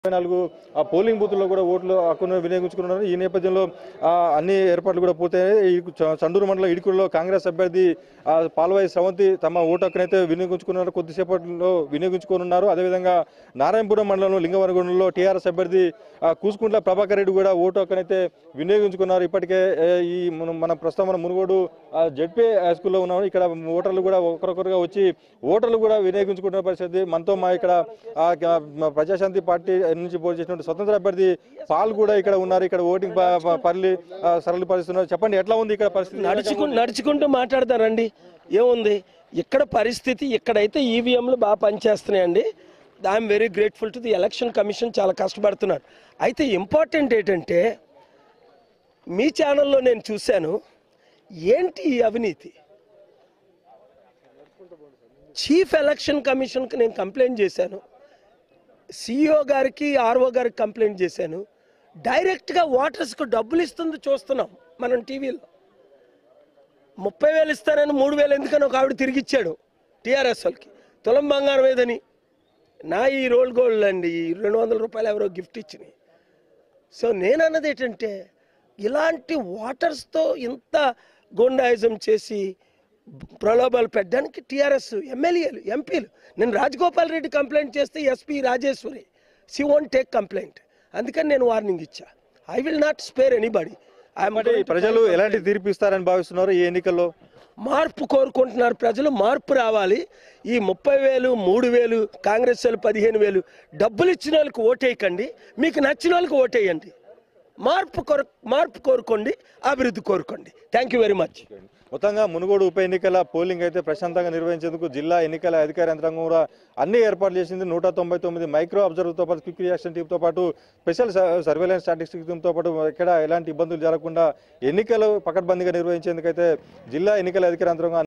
ఇరవై నాలుగు ఆ పోలింగ్ బూత్లో కూడా ఓట్లు హక్కును వినియోగించుకున్నారు ఈ నేపథ్యంలో ఆ, అన్ని ఏర్పాట్లు కూడా పూర్తయ్యాయి ఈ చ- చండూరు మండలం ఇడుకుల్లో కాంగ్రెస్ అభ్యర్థి ఆ, పాల్వాయి స్రవంతి తమ ఓటు హక్కునైతే వినియోగించుకున్నారు కొద్దిసేపట్లో వినియోగించుకోనున్నారు అదేవిధంగా నారాయణపురం మండలంలో లింగవరగూడెంలో టీఆర్ఎస్ అభ్యర్థి ఆ, కూసుకుంట్ల ప్రభాకర్ రెడ్డి కూడా ఓటు హక్కునైతే వినియోగించుకున్నారు ఇప్పటికే ఏ, ఈ మన- మన ప్రస్తుతం మన మునుగోడు జెడ్పీ హై స్కూల్లో ఉన్నాము ఇక్కడ ఓటర్లు కూడా ఒకరొకరుగా వచ్చి ఓటర్లు కూడా వినియోగించుకుంటున్న పరిస్థితి మనతో మా ఇక్కడ ఆ, గ- మ- ప్రజాశాంతి పార్టీ నుంచి పోటీ చేసినటువంటి స్వతంత్ర అభ్యర్థి పాల్ కూడా ఇక్కడ ఉన్నారు ఇక్కడ ఓటింగ్ ప- ప- పర్లి ఆ, సరళపరుస్తున్నారు చెప్పండి ఎట్లా ఉంది ఇక్కడ పరిస్థితి నడుచుకుంటూ నడుచుకుంటూ మాట్లాడతారండి ఏముంది ఇక్కడ పరిస్థితి ఇక్కడైతే ఈవీఎంలు బాగా పనిచేస్తున్నాయండి I'm very grateful to the election commission చాలా కష్టపడుతున్నారు అయితే ఇంపార్టెంట్ ఏంటంటే మీ ఛానల్లో నేను చూశాను ఏంటి ఈ అవినీతి చీఫ్ ఎలక్షన్ కమిషన్కి నేను కంప్లైంట్ చేశాను సిఇఓ గారికి ఆర్ఓ గారికి కంప్లైంట్ చేశాను డైరెక్ట్గా ఓటర్స్కు డబ్బులు ఇస్తుంది చూస్తున్నాం మనం టీవీలో ముప్పై వేలు ఇస్తానని మూడు వేలు ఎందుకని ఒక ఆవిడ తిరిగి ఇచ్చాడు టీఆర్ఎస్ వాళ్ళకి తులం బంగారం ఏదని నా ఈ రోల్ గోల్డ్ అండి ఈ రెండు వందల రూపాయలు ఎవరో గిఫ్ట్ ఇచ్చినాయి సో నేను అన్నది ఏంటంటే ఇలాంటి వాటర్స్తో ఇంత గోండాయిజం చేసి ప్రలోభాలు పెట్టడానికి టీఆర్ఎస్ ఎమ్మెల్యేలు ఎంపీలు నేను రాజగోపాల్ రెడ్డి కంప్లైంట్ చేస్తే SP Rajeshwari she won't take complaint అందుకని నేను వార్నింగ్ ఇచ్చా I will not spare anybody మరి ప్రజలు ఎలాంటి తీర్పు ఇస్తారని భావిస్తున్నారు ఈ ఎన్నికల్లో మార్పు కోరుకుంటున్నారు ప్రజలు మార్పు రావాలి ఈ ముప్పై వేలు మూడు వేలు కాంగ్రెస్ వాళ్ళు పదిహేను వేలు డబ్బులు ఇచ్చిన వాళ్ళకి ఓటేయకండి మీకు నచ్చిన వాళ్ళకి ఓటేయండి మార్పు కోరు మార్పు కోరుకోండి అభివృద్ధి కోరుకోండి థ్యాంక్ యూ వెరీ మచ్ మొత్తంగా మునుగోడు ఉప ఎన్నికల పోలింగ్ అయితే ప్రశాంతంగా నిర్వహించేందుకు జిల్లా ఎన్నికల అధికార యంత్రాంగం కూడా అన్ని ఏర్పాట్లు చేసింది నూట తొంభై తొమ్మిది మైక్రో అబ్జర్వర్తో పాటు క్విక్ రియాక్షన్ టీంతో పాటు స్పెషల్ సర్వేలెన్స్ స్టాటిస్టిక్స్ టీంతో పాటు ఎక్కడ ఎలాంటి ఇబ్బందులు జరగకుండా ఎన్నికలు పకడ్బందీగా నిర్వహించేందుకైతే జిల్లా ఎన్నికల అధికార యంత్రాంగం